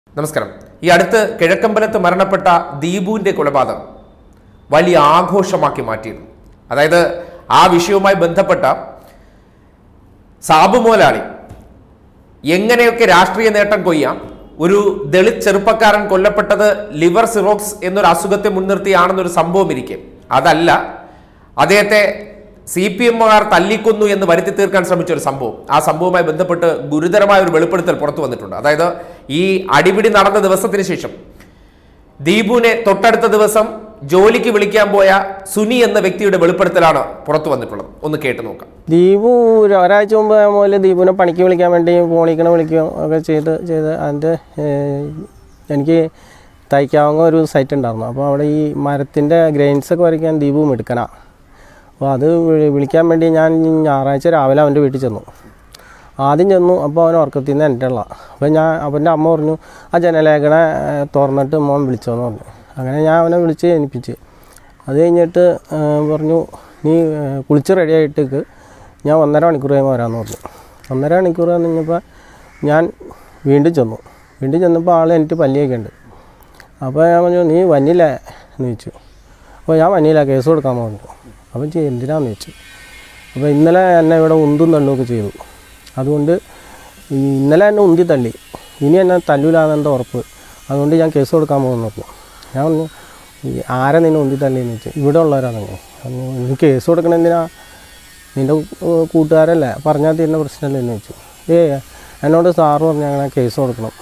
നമസ്കാരം ഈ അടുത്ത് കിഴക്കമ്പലത്ത് മരണപ്പെട്ട ദീപുവിന്റെ കൊലപാതകം വലിയ ആഘോഷമാക്കി മാറ്റിയിരുന്നു അതായത് ആ വിഷയവുമായി ബന്ധപ്പെട്ട സാബു മോലാളി എങ്ങനെയൊക്കെ രാഷ്ട്രീയ നേട്ടം കൊയ്യാം ഒരു ദളിത് ചെറുപ്പക്കാരൻ കൊല്ലപ്പെട്ടത് ലിവർ സിറോക്സ് എന്നൊരു അസുഖത്തെ മുൻനിർത്തിയാണെന്നൊരു സംഭവം ഇരിക്കെ അതല്ല അദ്ദേഹത്തെ സി പി എമ്മുകാർ തല്ലിക്കൊന്നു എന്ന് വരുത്തി തീർക്കാൻ ശ്രമിച്ച ഒരു സംഭവം ആ സംഭവവുമായി ബന്ധപ്പെട്ട് ഗുരുതരമായ ഒരു വെളിപ്പെടുത്തൽ പുറത്തു വന്നിട്ടുണ്ട് അതായത് ഈ അടിപിടി നടന്ന ദിവസത്തിന് ശേഷം ദീപുവിനെ തൊട്ടടുത്ത ദിവസം ജോലിക്ക് വിളിക്കാൻ പോയ സുനി എന്ന വ്യക്തിയുടെ വെളിപ്പെടുത്തലാണ് പുറത്തു വന്നിട്ടുള്ളത് ഒന്ന് കേട്ടു നോക്കാം ദീപു ഒരു ഒരാഴ്ച മുമ്പ് മുതൽ ദീപുവിനെ പണിക്ക് വിളിക്കാൻ വേണ്ടി ഫോണിക്കണ വിളിക്കുകയും ഒക്കെ ചെയ്ത് ചെയ്ത് അതിൻ്റെ ഏഹ്, എനിക്ക് തയ്ക്കാവുന്ന ഒരു സൈറ്റ് ഉണ്ടായിരുന്നു അപ്പോൾ അവിടെ ഈ മരത്തിൻ്റെ ഗ്രെയിൻസ് ഒക്കെ വരയ്ക്കാൻ ദീപു എടുക്കണ അപ്പോൾ അത് വി- വിളിക്കാൻ വേണ്ടി ഞാൻ ഞായറാഴ്ച രാവിലെ അവൻ്റെ വീട്ടിൽ ചെന്നു ആദ്യം ചെന്നു അപ്പോൾ അവൻ ഉറക്കത്തിൽ നിന്ന് എൻ്റെ ഉള്ള അപ്പോൾ ഞാൻ അവൻ്റെ അമ്മ പറഞ്ഞു ആ ജനലേഖന ഏഹ്, തുറന്നിട്ട് മോൻ വിളിച്ചോന്ന് പറഞ്ഞു അങ്ങനെ ഞാൻ അവനെ വിളിച്ച് എനിപ്പിച്ച് അത് കഴിഞ്ഞിട്ട് ഏഹ്, പറഞ്ഞു നീ ഏഹ്, കുളിച്ച് റെഡി ആയിട്ടേക്ക് ഞാൻ ഒന്നര മണിക്കൂർ കഴിയുമ്പോൾ വരാമെന്ന് പറഞ്ഞു ഒന്നര മണിക്കൂർ വന്നു കഴിഞ്ഞപ്പോൾ ഞാൻ വീണ്ടും ചെന്നു വീണ്ടും ചെന്നപ്പോൾ ആൾ എനിക്ക് പല്ലിയൊക്കെ ഉണ്ട് അപ്പോൾ ഞാൻ പറഞ്ഞു നീ വന്നില്ലേ എന്ന് ചോദിച്ചു അപ്പോൾ ഞാൻ വന്നില്ല കേസ് കൊടുക്കാമെന്ന് പറഞ്ഞു അപ്പം ചെയ്യും എന്തിനാന്ന് ചോദിച്ചു അപ്പോൾ ഇന്നലെ എന്നെ ഇവിടെ ഉന്തും തള്ളുമൊക്കെ ചെയ്തു അതുകൊണ്ട് ഈ ഇന്നലെ എന്നെ ഉന്തി തള്ളി ഇനി എന്നെ തല്ലൂലാന്നെന്താ ഉറപ്പ് അതുകൊണ്ട് ഞാൻ കേസ് കൊടുക്കാൻ പോകുന്നു പറഞ്ഞു ഞാൻ പറഞ്ഞു ഈ ആരെ നിന്നെ ഉന്തി തള്ളിയെന്ന് ചോദിച്ചു ഇവിടെ ഉള്ളവരാണ് പറഞ്ഞു നീ കേസ് കൊടുക്കണ എന്തിനാ നിൻ്റെ കൂ- കൂട്ടുകാരല്ലേ പറഞ്ഞാൽ തീരുന്ന പ്രശ്നമല്ലേ എന്ന് ചോദിച്ചു ഏ എന്നോട് സാറ് പറഞ്ഞു അങ്ങനെ കേസ് കൊടുക്കണം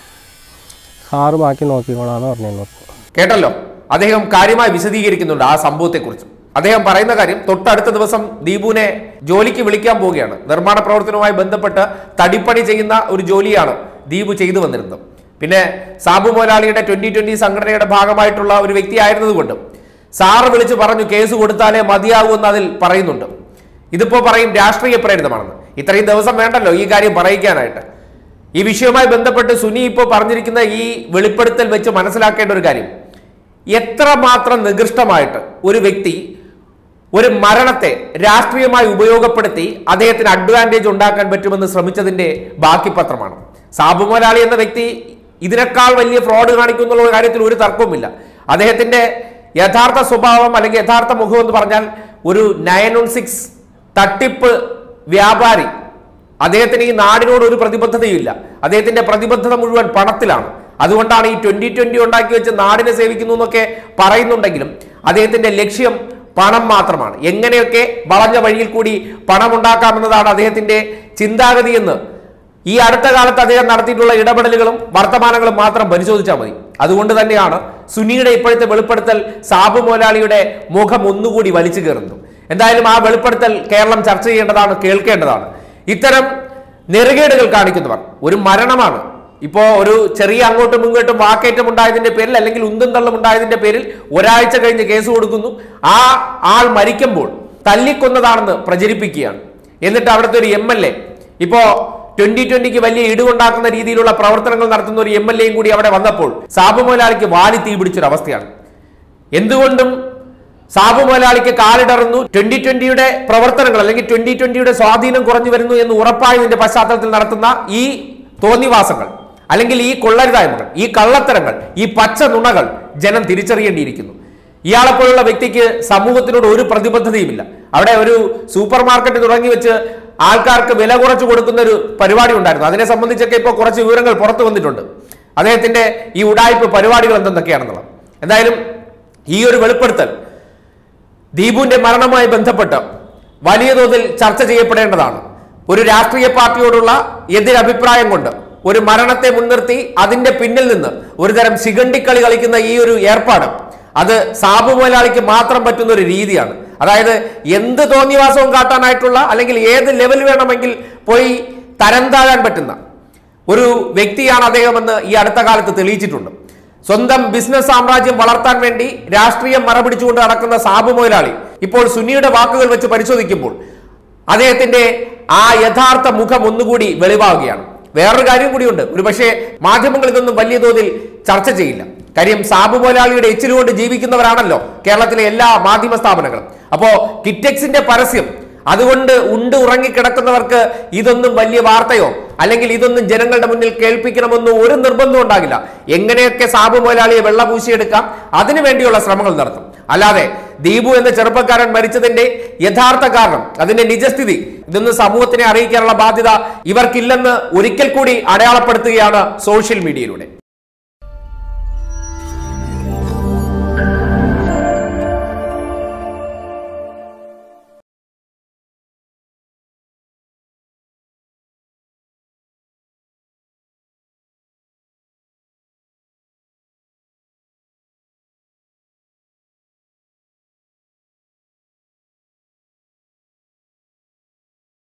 സാറ് ബാക്കി നോക്കിക്കോളാന്ന് പറഞ്ഞു കേട്ടല്ലോ അദ്ദേഹം കാര്യമായി വിശദീകരിക്കുന്നുണ്ട് ആ സംഭവത്തെക്കുറിച്ച് അദ്ദേഹം പറയുന്ന കാര്യം തൊട്ടടുത്ത ദിവസം ദീപുവിനെ ജോലിക്ക് വിളിക്കാൻ പോവുകയാണ് നിർമ്മാണ പ്രവർത്തനവുമായി ബന്ധപ്പെട്ട് തടിപ്പണി ചെയ്യുന്ന ഒരു ജോലിയാണ് ദീപു ചെയ്തു വന്നിരുന്നത് പിന്നെ സാബു മോലാളിയുടെ ട്വന്റി ട്വന്റി സംഘടനയുടെ ഭാഗമായിട്ടുള്ള ഒരു വ്യക്തിയായിരുന്നതുകൊണ്ട് സാറ് വിളിച്ച് പറഞ്ഞു കേസ് കൊടുത്താലേ മതിയാകൂ എന്ന് അതിൽ പറയുന്നുണ്ട് ഇതിപ്പോ പറയും രാഷ്ട്രീയ പ്രേരിതമാണെന്ന് ഇത്രയും ദിവസം വേണ്ടല്ലോ ഈ കാര്യം പറയിക്കാനായിട്ട് ഈ വിഷയവുമായി ബന്ധപ്പെട്ട് സുനി ഇപ്പോൾ പറഞ്ഞിരിക്കുന്ന ഈ വെളിപ്പെടുത്തൽ വെച്ച് മനസ്സിലാക്കേണ്ട ഒരു കാര്യം എത്രമാത്രം നികൃഷ്ടമായിട്ട് ഒരു വ്യക്തി ഒരു മരണത്തെ രാഷ്ട്രീയമായി ഉപയോഗപ്പെടുത്തി അദ്ദേഹത്തിന് അഡ്വാൻറ്റേജ് ഉണ്ടാക്കാൻ പറ്റുമെന്ന് ശ്രമിച്ചതിന്റെ ബാക്കി പത്രമാണ് സാബു മൊലാളി എന്ന വ്യക്തി ഇതിനേക്കാൾ വലിയ ഫ്രോഡ് കാണിക്കുന്നുള്ള കാര്യത്തിൽ ഒരു തർക്കവുമില്ല അദ്ദേഹത്തിന്റെ യഥാർത്ഥ സ്വഭാവം അല്ലെങ്കിൽ യഥാർത്ഥ മുഖം എന്ന് പറഞ്ഞാൽ ഒരു നയൻ ഓൺ സിക്സ് തട്ടിപ്പ് വ്യാപാരി അദ്ദേഹത്തിന് ഈ നാടിനോട് ഒരു പ്രതിബദ്ധതയുമില്ല അദ്ദേഹത്തിന്റെ പ്രതിബദ്ധത മുഴുവൻ പണത്തിലാണ് അതുകൊണ്ടാണ് ഈ ട്വന്റി ട്വന്റി ഉണ്ടാക്കി വെച്ച് നാടിനെ സേവിക്കുന്നു എന്നൊക്കെ പറയുന്നുണ്ടെങ്കിലും അദ്ദേഹത്തിന്റെ ലക്ഷ്യം പണം മാത്രമാണ് എങ്ങനെയൊക്കെ വളഞ്ഞ വഴിയിൽ കൂടി പണം ഉണ്ടാക്കാമെന്നതാണ് അദ്ദേഹത്തിന്റെ ചിന്താഗതി എന്ന് ഈ അടുത്ത കാലത്ത് അദ്ദേഹം നടത്തിയിട്ടുള്ള ഇടപെടലുകളും വർത്തമാനങ്ങളും മാത്രം പരിശോധിച്ചാൽ മതി അതുകൊണ്ട് തന്നെയാണ് സുനിയുടെ ഇപ്പോഴത്തെ വെളിപ്പെടുത്തൽ സാബു മോലാളിയുടെ മുഖം ഒന്നുകൂടി വലിച്ചു കയറുന്നു എന്തായാലും ആ വെളിപ്പെടുത്തൽ കേരളം ചർച്ച ചെയ്യേണ്ടതാണ് കേൾക്കേണ്ടതാണ് ഇത്തരം നെറുകേടുകൾ കാണിക്കുന്നവർ ഒരു മരണമാണ് ഇപ്പോ ഒരു ചെറിയ അങ്ങോട്ടും ഇങ്ങോട്ടും വാക്കേറ്റം ഉണ്ടായതിന്റെ പേരിൽ അല്ലെങ്കിൽ ഉന്തും തള്ളും ഉണ്ടായതിന്റെ പേരിൽ ഒരാഴ്ച കഴിഞ്ഞ് കേസ് കൊടുക്കുന്നു ആ ആൾ മരിക്കുമ്പോൾ തല്ലിക്കൊന്നതാണെന്ന് പ്രചരിപ്പിക്കുകയാണ് എന്നിട്ട് അവിടുത്തെ ഒരു എം എൽ എ ഇപ്പോ ട്വന്റി ട്വന്റിക്ക് വലിയ ഇടിവുണ്ടാക്കുന്ന രീതിയിലുള്ള പ്രവർത്തനങ്ങൾ നടത്തുന്ന ഒരു എം എൽ എയും കൂടി അവിടെ വന്നപ്പോൾ സാബു മൊലാളിക്ക് വാലി തീ പിടിച്ചൊരു അവസ്ഥയാണ് എന്തുകൊണ്ടും സാബു മലയാളിക്ക് കാലിടറുന്നു ട്വന്റി ട്വന്റിയുടെ പ്രവർത്തനങ്ങൾ അല്ലെങ്കിൽ ട്വന്റി ട്വന്റിയുടെ സ്വാധീനം കുറഞ്ഞു വരുന്നു എന്ന് ഉറപ്പായതിന്റെ പശ്ചാത്തലത്തിൽ നടത്തുന്ന ഈ തോന്നിവാസങ്ങൾ അല്ലെങ്കിൽ ഈ കൊള്ളരുതായ്മകൾ ഈ കള്ളത്തരങ്ങൾ ഈ പച്ച നുണകൾ ജനം തിരിച്ചറിയേണ്ടിയിരിക്കുന്നു ഇയാളെപ്പോലുള്ള വ്യക്തിക്ക് സമൂഹത്തിനോട് ഒരു പ്രതിബദ്ധതയുമില്ല അവിടെ ഒരു സൂപ്പർ മാർക്കറ്റ് തുടങ്ങി വെച്ച് ആൾക്കാർക്ക് വില കുറച്ച് കൊടുക്കുന്ന ഒരു പരിപാടി ഉണ്ടായിരുന്നു അതിനെ സംബന്ധിച്ചൊക്കെ ഇപ്പോൾ കുറച്ച് വിവരങ്ങൾ പുറത്തു വന്നിട്ടുണ്ട് അദ്ദേഹത്തിന്റെ ഈ ഉടായ്പ പരിപാടികൾ എന്തെന്നൊക്കെയാണെന്നുള്ളത് എന്തായാലും ഈ ഒരു വെളിപ്പെടുത്തൽ ദീപുവിന്റെ മരണവുമായി ബന്ധപ്പെട്ട് വലിയ തോതിൽ ചർച്ച ചെയ്യപ്പെടേണ്ടതാണ് ഒരു രാഷ്ട്രീയ പാർട്ടിയോടുള്ള എതിരഭിപ്രായം കൊണ്ട് ഒരു മരണത്തെ മുൻനിർത്തി അതിന്റെ പിന്നിൽ നിന്ന് ഒരുതരം ശിഖണ്ഡിക്കളി കളിക്കുന്ന ഈ ഒരു ഏർപ്പാട് അത് സാബു മുതലാളിക്ക് മാത്രം പറ്റുന്ന ഒരു രീതിയാണ് അതായത് എന്ത് തോന്നിവാസവും കാട്ടാനായിട്ടുള്ള അല്ലെങ്കിൽ ഏത് ലെവൽ വേണമെങ്കിൽ പോയി തരം താഴാൻ പറ്റുന്ന ഒരു വ്യക്തിയാണ് അദ്ദേഹമെന്ന് ഈ അടുത്ത കാലത്ത് തെളിയിച്ചിട്ടുണ്ട് സ്വന്തം ബിസിനസ് സാമ്രാജ്യം വളർത്താൻ വേണ്ടി രാഷ്ട്രീയം മറപിടിച്ചുകൊണ്ട് നടക്കുന്ന സാബു മുതലാളി ഇപ്പോൾ സുനിയുടെ വാക്കുകൾ വെച്ച് പരിശോധിക്കുമ്പോൾ അദ്ദേഹത്തിന്റെ ആ യഥാർത്ഥ മുഖം ഒന്നുകൂടി വെളിവാകുകയാണ് വേറൊരു കാര്യം കൂടിയുണ്ട് ഒരുപക്ഷെ മാധ്യമങ്ങൾ ഇതൊന്നും വലിയ തോതിൽ ചർച്ച ചെയ്യില്ല കാര്യം സാബു മുതലാളിയുടെ എച്ചിലുകൊണ്ട് ജീവിക്കുന്നവരാണല്ലോ കേരളത്തിലെ എല്ലാ മാധ്യമ സ്ഥാപനങ്ങളും അപ്പോ കിറ്റെക്സിന്റെ പരസ്യം അതുകൊണ്ട് ഉണ്ട് ഉറങ്ങിക്കിടക്കുന്നവർക്ക് ഇതൊന്നും വലിയ വാർത്തയോ അല്ലെങ്കിൽ ഇതൊന്നും ജനങ്ങളുടെ മുന്നിൽ കേൾപ്പിക്കണമെന്നോ ഒരു നിർബന്ധം ഉണ്ടാകില്ല എങ്ങനെയൊക്കെ സാബു മുതലാളിയെ വെള്ള പൂശിയെടുക്കാം അതിനു വേണ്ടിയുള്ള ശ്രമങ്ങൾ നടത്തും അല്ലാതെ ദീപു എന്ന ചെറുപ്പക്കാരൻ മരിച്ചതിന്റെ യഥാർത്ഥ കാരണം അതിന്റെ നിജസ്ഥിതി ഇതൊന്നും സമൂഹത്തിനെ അറിയിക്കാനുള്ള ബാധ്യത ഇവർക്കില്ലെന്ന് ഒരിക്കൽ കൂടി അടയാളപ്പെടുത്തുകയാണ് സോഷ്യൽ മീഡിയയിലൂടെ